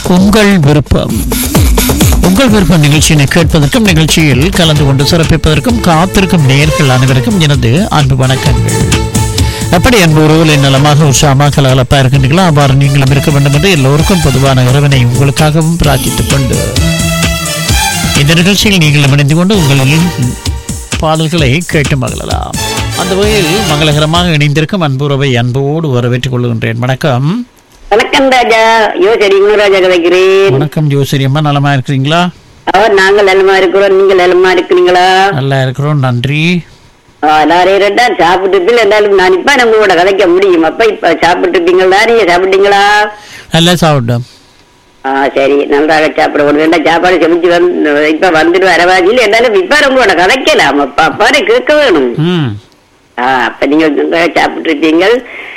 உங்கள் விருப்பம் உங்கள் விருப்பம் நிகழ்ச்சியினை கேட்பதற்கும் நிகழ்ச்சியில் கலந்து கொண்டு சிறப்பிப்பதற்கும் காத்திருக்கும் நேர்கள் அனைவருக்கும் எனது அன்பு வணக்கங்கள் எப்படி அன்பு உறவுகளை நலமாக உற்சாகமாக கலகலப்பா இருக்கின்றீர்களோ அவ்வாறு நீங்களும் இருக்க வேண்டும் என்று எல்லோருக்கும் பொதுவான இறைவனை உங்களுக்காகவும் பிரார்த்தித்துக் கொண்டு இந்த நிகழ்ச்சியில் நீங்கள் இணைந்து கொண்டு உங்களின் பாடல்களை கேட்டு மகிழலாம் அந்த வகையில் மங்களகரமாக இணைந்திருக்கும் அன்புறவை அன்போடு வரவேற்றுக் கொள்கின்றேன் வணக்கம் வணக்கம் ராஜா யோ சரி ராஜா கதைக்கிறேன் வணக்கம் ஜோசரி அம்மா நலமா இருக்கிறீங்களா அவர் நாங்கள் நலமா இருக்கிறோம் நீங்க நலமா இருக்கிறீங்களா நல்லா இருக்கிறோம் நன்றி நாரே ரெண்டா சாப்பிட்டு இருந்தாலும் நான் இப்ப உங்களோட கதைக்க முடியும் அப்ப இப்ப சாப்பிட்டுருப்பீங்களா நீங்க சாப்பிட்டீங்களா நல்லா சாப்பிட்டோம் ஆ சரி நன்றாக சாப்பிட ஒரு ரெண்டா சாப்பாடு செமிச்சு வந்து இப்ப வந்துட்டு வரவாதியில் இருந்தாலும் இப்ப உங்களோட கதைக்கலாம் அப்ப அப்பாரு கேட்க வேணும் ம் ஆ அப்ப நீங்க நன்றாக சாப்பிட்டுருப்பீங்கள்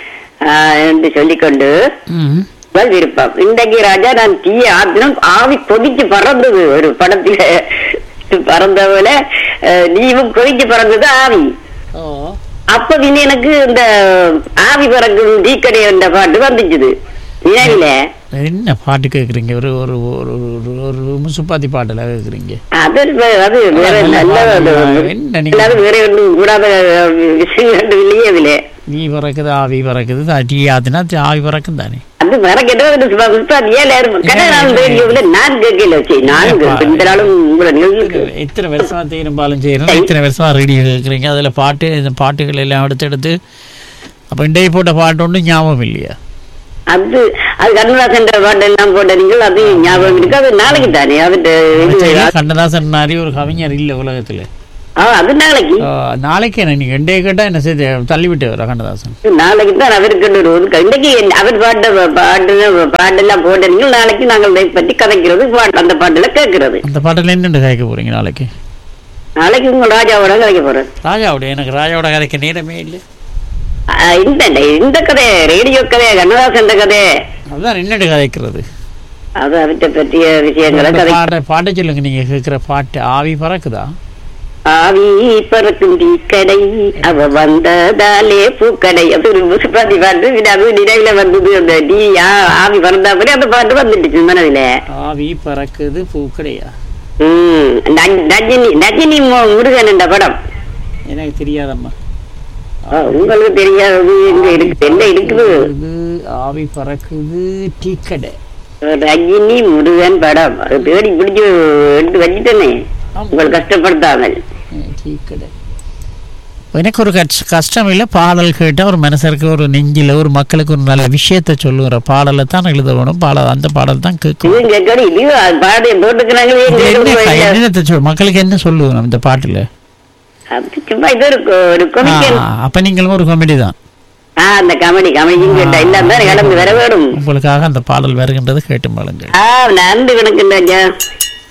என்று சொல்லிக்கொண்டு ம் உங்கள் விருப்பம் இன்றைக்கு ராஜா நான் தீய ஆத்திரம் ஆவி கொதிச்சு பறந்தது ஒரு படத்துல பறந்த போல அஹ், நீவும் கொதிச்சு பறந்தது ஆவி ஓ அப்ப பின்ன எனக்கு இந்த ஆவி பறக்கும் டீக்கடை என்ற பாட்டு வந்துச்சுது நினைவில என்ன பாட்டு கேட்குறீங்க ஒரு ஒரு ஒரு ஒரு- ஒரு முசுப்பாத்தி பாட்டில் கேட்குறீங்க அது வே- அது வேற நல்ல என்ன நீங்க- அல்லாத வேற ஒன்றும் கூடாத விஷயம் ஒன்றும் இல்லையே அதுல நீ பறக்குது ஆவி பறக்குது தா- டீ ஆத்துனா தி- ஆவி பறக்கும் தானே அது வேற கேட்டது ஏழாயிரம் கடை நான் ரேடியோவில் நான் கேட்கல சரி நான் இந்த நாளும் உங்களை நிகழ்ச்சி இத்தனை வருஷமா தீரும்பாலும் செய்யறோம் இத்தனை வருஷமா ரேடியோ கேட்குறீங்க அதில் பாட்டு இந்த பாட்டுகள் எல்லாம் எடுத்து எடுத்து அப்போ இண்டைய போட்ட பாட்டு ஒன்றும் ஞாபகம் இல்லையா அது அது கண்ணதாசன் பாட்டு எல்லாம் போட்ட நீங்கள் அது ஞாபகம் இருக்கு அது நாளைக்கு தானே அது இது கண்ணதாசன் மாதிரி ஒரு கவிஞர் இல்லை உலகத்தில் ஆ, அது நாளைக்கு நாளைக்கு என்ன நீங்கள் இண்டைய கேட்டால் என்ன செய்து தள்ளிவிட்டு வர கண்ணதாசன் நாளைக்கு தான் அவருக்கு ஒரு இன்னைக்கு என்ன- அவர் பாட்டு பாட்டு பாட்டு எல்லாம் போட்ட நீங்கள் நாளைக்கு நாங்கள் இதை பற்றி கதைக்கிறது பாட்டு அந்த பாட்டுல கேட்கறது அந்த பாட்டில் என்னென்று கேட்க போறீங்க நாளைக்கு நாளைக்கு உங்க ராஜாவோட கதைக்க போறேன் ராஜாவோட எனக்கு ராஜாவோட கதைக்க நேரமே இல்லை ஆ, இந்த இந்த கதை ரேடியோ கதை கண்ணதாசன் கதை அதுதான் என்னென்று கதைக்கிறது அது அவற்றை பற்றிய விஷயங்களை கதை பாட்டை பாட்டை சொல்லுங்க நீங்க கேட்குற பாட்டு ஆவி பறக்குதா ஆவி பறக்கும் கடை அவ வந்ததாலே பூக்கடை அது ஒரு முசுப்பாத்தி பாட்டு இது அது நினைவுல வந்தது அந்த டீ ஆ- ஆவி பறந்தா போல அந்த பாட்டு வந்துடுச்சு மனதில ஆவி பறக்குது பூக்கடையா உம் ந- ரஜினி ரஜினி மு- முருகன் என்ற படம் எனக்கு தெரியாதம்மா ஆ, உங்களுக்கு தெரியாது இங்க இருக்கு என்ன இருக்குது இது ஆவி பறக்குது டீக்கடை ரஜினி முருகன் படம் அது தேடி பிடிச்சு எடுத்து வச்சுட்டேனே ஆமா. உங்கள் கஷ்டப்படுத்தாமல் அஹ், டீக்கடை எனக்கு ஒரு கஷ்ட கஷ்டம் இல்லை பாடல் கேட்டால் ஒரு மனசருக்கு ஒரு நெஞ்சில் ஒரு மக்களுக்கு ஒரு நல்ல விஷயத்தை சொல்லுகிற பாடலை தான் எழுத வேணும் பாடல் அந்த பாடல் தான் கேட்கும் இது கேட்கணும் இது பாடு போட்டுக்கிறாங்களே இது என்ன கேட்கணும். என்னத்தை சொல் மக்களுக்கு என்ன சொல்லுவோம் இந்த பாட்டில் அது சும்மா இது ஒரு கொ- ஒரு கொமிக்கல் அப்போ நீங்களும் ஒரு காமெடி தான் ஆ அந்த காமெடி காமெடியும் கேட்டா எல்லாம் தான் கலந்து வர வேணும் உங்களுக்காக அந்த பாடல் வருகின்றது கேட்டு பாருங்கள் ஆ நன்றி வணக்கம் ராஜா